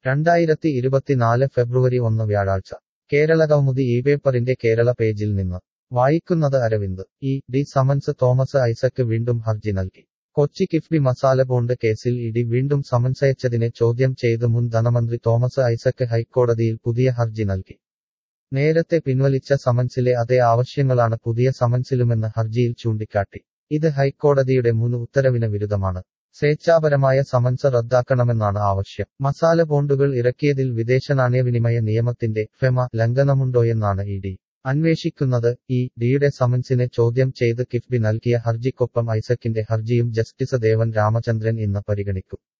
രണ്ടായിരത്തി ഇരുപത്തിനാല് ഫെബ്രുവരി ഒന്ന് വ്യാഴാഴ്ച കേരള കൗമുദി ഈ പേപ്പറിന്റെ കേരള പേജിൽ നിന്ന് വായിക്കുന്നത് Aravind E D summons Thomas Isaac വീണ്ടും ഹർജി നൽകി കൊച്ചി കിഫ്ബി മസാല ബോണ്ട് കേസിൽ ഇഡി വീണ്ടും സമൻസയച്ചതിനെ ചോദ്യം ചെയ്ത് മുൻ ധനമന്ത്രി തോമസ് ഐസക്ക് ഹൈക്കോടതിയിൽ പുതിയ ഹർജി നൽകി നേരത്തെ പിൻവലിച്ച സമൻസിലെ അതേ ആവശ്യങ്ങളാണ് പുതിയ സമൻസിലുമെന്ന് ഹർജിയിൽ ചൂണ്ടിക്കാട്ടി ഇത് ഹൈക്കോടതിയുടെ മുൻ ഉത്തരവിന് വിരുദ്ധമാണ് സ്വേച്ഛാപരമായ സമൻസ് റദ്ദാക്കണമെന്നാണ് ആവശ്യം മസാല ബോണ്ടുകൾ ഇറക്കിയതിൽ വിദേശ നാണ്യവിനിമയ നിയമത്തിന്റെ ഫെമ ലംഘനമുണ്ടോയെന്നാണ് ഇ ഡി അന്വേഷിക്കുന്നത് ഈ ഡിയുടെ സമൻസിനെ ചോദ്യം ചെയ്ത് കിഫ്ബി നൽകിയ ഹർജിക്കൊപ്പം ഐസക്കിന്റെ ഹർജിയും ജസ്റ്റിസ് ദേവൻ രാമചന്ദ്രൻ ഇന്ന് പരിഗണിക്കും